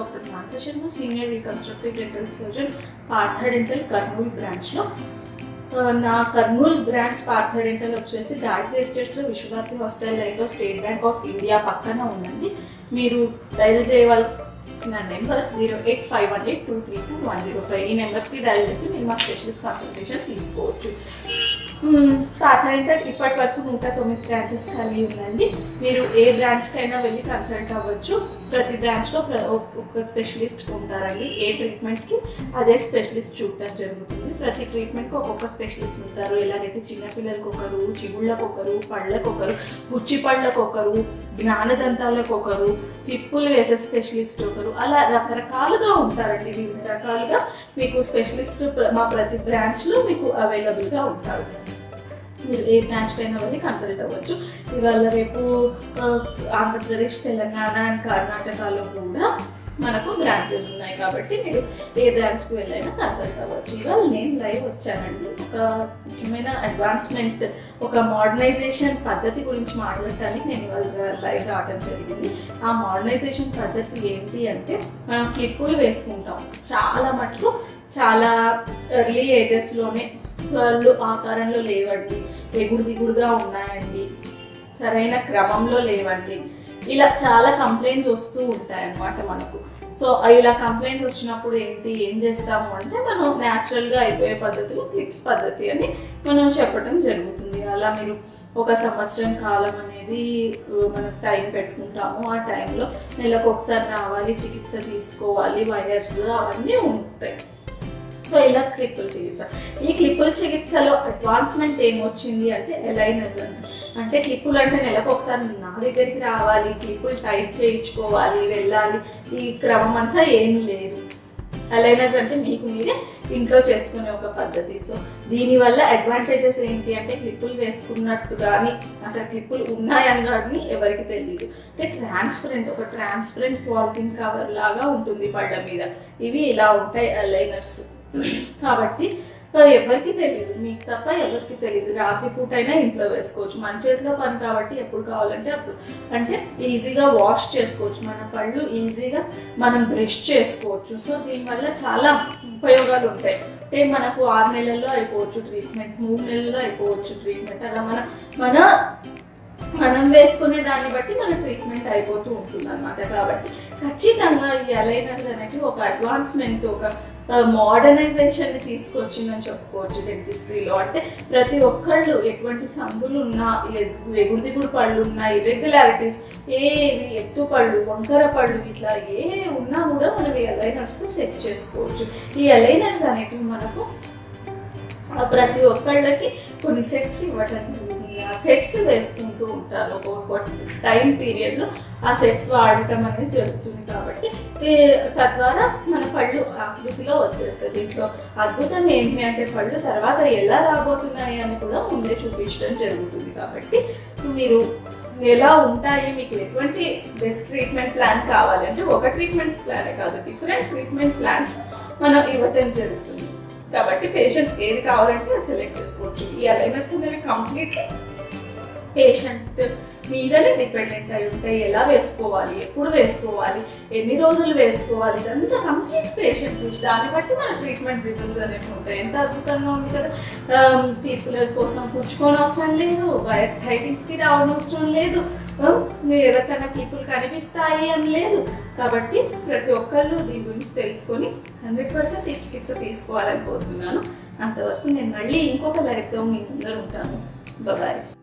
doctor Mansa Sharma senior reconstructive dental surgeon Partha dental Kurnool బ్రాంచ్లో ఆ, నా కర్నూలు బ్రాంచ్ పార్థ డెంటల్ వచ్చేసి డాట్ ఎస్టేట్స్లో విశ్వభారతి హాస్పిటల్ లైన్లో స్టేట్ బ్యాంక్ ఆఫ్ ఇండియా పక్కన ఉందండి మీరు డైల్ చేయవలసిన number zero eight five one eight two three two one zero five ఈ నెంబర్స్కి డైల్ చేసి మీరు మా స్పెషలిస్ట్ కన్సల్టేషన్ తీసుకోవచ్చు పాత డెంటల్ ఇప్పటి వరకు నూట తొమ్మిది బ్రాంచెస్ కలిగి ఉందండి మీరు ఏ బ్రాంచ్కైనా వెళ్ళి కన్సల్ట్ అవ్వచ్చు ప్రతి బ్రాంచ్లో ప్ర- ఒక- ఒక స్పెషలిస్ట్ ఉంటారండి ఏ ట్రీట్మెంట్కి అదే స్పెషలిస్ట్ చూడటం జరుగుతుంది ప్రతి ట్రీట్మెంట్కి ఒక్కొక్క స్పెషలిస్ట్ ఉంటారు ఎలాగైతే చిన్నపిల్లలకు ఒకరు చిగుళ్ళకు ఒకరు పళ్ళకు ఒకరు పుచ్చి పళ్ళకు ఒకరు జ్ఞానదంతాలకు ఒకరు క్లిప్పులు వేసే స్పెషలిస్ట్ ఒకరు అలా రకరకాలుగా ఉంటారండి వివిధ రకాలుగా మీకు స్పెషలిస్ట్ ప్ర- మా ప్రతి బ్రాంచ్లో మీకు అవైలబుల్గా ఉంటారు మీరు ఏ బ్రాంచ్కైనా వెళ్ళి కన్సల్ట్ అవ్వచ్చు ఇవాళ రేపు ఆ, ఆంధ్రప్రదేశ్ తెలంగాణ అండ్ కర్ణాటకలో కూడా మనకు బ్రాంచెస్ ఉన్నాయి కాబట్టి మీరు ఏ బ్రాంచ్కి వెళ్ళైనా కన్సల్ట్ అవ్వచ్చు ఇవాళ నేను లైవ్ వచ్చానండి ఒక ముఖ్యమైన అడ్వాన్స్మెంట్ ఒక మోడర్నైజేషన్ పద్ధతి గురించి మాట్లాడటానికి నేను ఇవాళ లైవ్ రావడం జరిగింది ఆ మోడర్నైజేషన్ పద్ధతి ఏంటి అంటే మనం క్లిప్పులు వేసుకుంటాం చాలా మటుకు చాలా ఎర్లీ ఏజెస్లోనే వాళ్ళు ఆకారంలో లేవండి ఎగుడు దిగుడుగా ఉన్నాయండి సరైన క్రమంలో లేవండి ఇలా చాలా కంప్లైంట్స్ వస్తూ ఉంటాయి అన్నమాట మనకు సో ఇలా కంప్లైంట్స్ వచ్చినప్పుడు ఏంటి ఏం చేస్తాము అంటే మనం న్యాచురల్గా అయిపోయే పద్ధతిలో క్లిప్స్ పద్ధతి అని మనం చెప్పడం జరుగుతుంది అలా మీరు ఒక సంవత్సరం కాలం అనేది ఆ, మనకు టైం పెట్టుకుంటాము ఆ టైంలో నెలకు ఒకసారి రావాలి చికిత్స తీసుకోవాలి వైరస్ అవన్నీ ఉంటాయి సో ఇలా క్లిప్పుల చికిత్స ఈ క్లిప్పుల చికిత్సలో అడ్వాన్స్మెంట్ ఏమొచ్చింది అంటే ఎలైనర్స్ అని అంటే క్లిప్పులు అంటే నెలకు ఒకసారి నా దగ్గరికి రావాలి క్లిప్పులు టైట్ చేయించుకోవాలి వెళ్ళాలి ఈ క్రమం అంతా ఏం లేదు అలైనర్స్ అంటే మీకు మీరే ఇంట్లో చేసుకునే ఒక పద్ధతి సో దీనివల్ల అడ్వాంటేజెస్ ఏంటి అంటే క్లిప్పులు వేసుకున్నట్టు కానీ అసలు క్లిప్పులు ఉన్నాయని కానీ ఎవరికి తెలియదు అంటే ట్రాన్స్పరెంట్ ఒక ట్రాన్స్పరెంట్ పాలిథిన్ కవర్ లాగా ఉంటుంది పళ్ళ మీద ఇవి ఇలా ఉంటాయి అలైనర్స్ కాబట్టి ఆ, ఎవరికి తెలియదు మీకు తప్ప ఎవరికి తెలియదు రాత్రి పూట అయినా ఇంట్లో వేసుకోవచ్చు మన చేతిలో పని కాబట్టి ఎప్పుడు కావాలంటే అప్పుడు అంటే ఈజీగా వాష్ చేసుకోవచ్చు మన పళ్ళు ఈజీగా మనం బ్రష్ చేసుకోవచ్చు సో దీనివల్ల చాలా ఉపయోగాలు ఉంటాయి అంటే మనకు ఆరు నెలల్లో అయిపోవచ్చు ట్రీట్మెంట్ మూడు నెలల్లో అయిపోవచ్చు ట్రీట్మెంట్ అలా మన మన మనం వేసుకునే దాన్ని బట్టి మన ట్రీట్మెంట్ అయిపోతూ ఉంటుంది అనమాట కాబట్టి ఖచ్చితంగా ఈ అలైనర్స్ అనేటివి ఒక అడ్వాన్స్మెంట్ ఒక మోడర్నైజేషన్ తీసుకొచ్చిందని చెప్పుకోవచ్చు డెంటిస్ట్రీలో అంటే ప్రతి ఒక్కళ్ళు ఎటువంటి సందులు ఉన్నా ఎ- ఎగుడు దిగుడు పళ్ళు ఉన్నా ఇర్రెగ్యులారిటీస్ ఏవి ఎత్తు పళ్ళు వంకర పళ్ళు ఇట్లా ఏ ఉన్నా కూడా మనం ఈ అలైనర్స్తో సెట్ చేసుకోవచ్చు ఈ అలైనర్స్ అనేటివి మనకు ఆ ప్రతి ఒక్కళ్ళకి కొన్ని సెట్స్ ఇవ్వటం జరుగుతుంది ఆ సెట్స్ వేసుకుంటూ ఉంటారు ఒక్కొక్క టైం పీరియడ్లో ఆ సెట్స్ వాడటం అనేది జరుగుతుంది కాబట్టి ఈ తద్వారా మన పళ్ళు ఆకృతిలో వచ్చేస్తాయి దీంట్లో అద్భుతం ఏంటి అంటే పళ్ళు తర్వాత ఎలా రాబోతున్నాయి అని కూడా ముందే చూపించడం జరుగుతుంది కాబట్టి మీరు ఎలా ఉంటాయి మీకు ఎటువంటి బెస్ట్ ట్రీట్మెంట్ ప్లాన్ కావాలి అంటే ఒక ట్రీట్మెంట్ ప్లానే కాదు డిఫరెంట్ ట్రీట్మెంట్ ప్లాన్స్ మనం ఇవ్వటం జరుగుతుంది కాబట్టి పేషెంట్ ఏది కావాలంటే అది సెలెక్ట్ చేసుకోవచ్చు ఈ అలైనర్స్ అనేవి కంప్లీట్లీ పేషెంట్ మీదనే డిపెండెంట్ అయి ఉంటాయి ఎలా వేసుకోవాలి ఎప్పుడు వేసుకోవాలి ఎన్ని రోజులు వేసుకోవాలి ఇదంతా కంప్లీట్ పేషెంట్ విష్ దాన్ని బట్టి మన ట్రీట్మెంట్ రిజల్ట్స్ అనేవి ఉంటాయి ఎంత అద్భుతంగా ఉంది కదా పీపుల్ కోసం పుచ్చుకోని అవసరం లేదు వైరైటీస్కి రావనవసరం లేదు Um, మీరు ఎవరికైనా పీపుల్ కనిపిస్తాయి అని లేదు కాబట్టి ప్రతి ఒక్కళ్ళు దీని గురించి తెలుసుకొని హండ్రెడ్ పర్సెంట్ ఈ చికిత్స తీసుకోవాలని కోరుతున్నాను అంతవరకు నేను మళ్ళీ ఇంకొక లైఫ్తో మీ ముందర ఉంటాను బాయ్